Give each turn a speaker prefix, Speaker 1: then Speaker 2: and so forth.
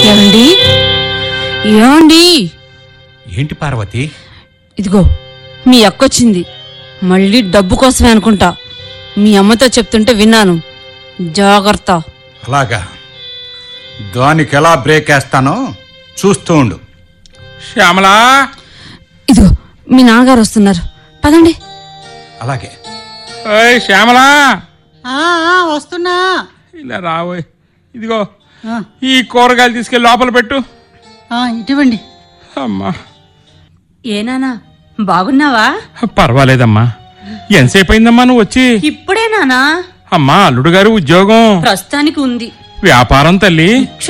Speaker 1: ఏమండి ఏమండి
Speaker 2: ఏంటి పార్వతి
Speaker 1: ఇదిగో మీ అక్కొచ్చింది మళ్ళీ డబ్బు కోసమే అనుకుంటా మీ అమ్మతో చెప్తుంటే విన్నాను జాగ్రత్త
Speaker 2: అలాగా దానికి ఎలా బ్రేక్ వేస్తానో చూస్తూ ఉండు
Speaker 3: శ్యామలా
Speaker 1: ఇదిగో మీ నాన్నగారు వస్తున్నారు పదండి
Speaker 2: అలాగే
Speaker 3: ఓయ్ శ్యామలా
Speaker 4: ఆ, ఆ, వస్తున్నా
Speaker 3: ఇలా రావోయ్ ఇదిగో
Speaker 4: ఆ,
Speaker 3: ఈ కూరగాయలు తీసుకెళ్ళి లోపల పెట్టు
Speaker 4: ఆ, ఇటువంటి
Speaker 3: అమ్మా
Speaker 5: ఏనానా బాగున్నావా
Speaker 3: పర్వాలేదమ్మా ఎంతసేపు అయిందమ్మా నువ్వు వచ్చి
Speaker 5: ఇప్పుడే నానా
Speaker 3: అమ్మా అల్లుడు గారు ఉద్యోగం
Speaker 5: ప్రస్తుతానికి ఉంది
Speaker 3: వ్యాపారం తల్లి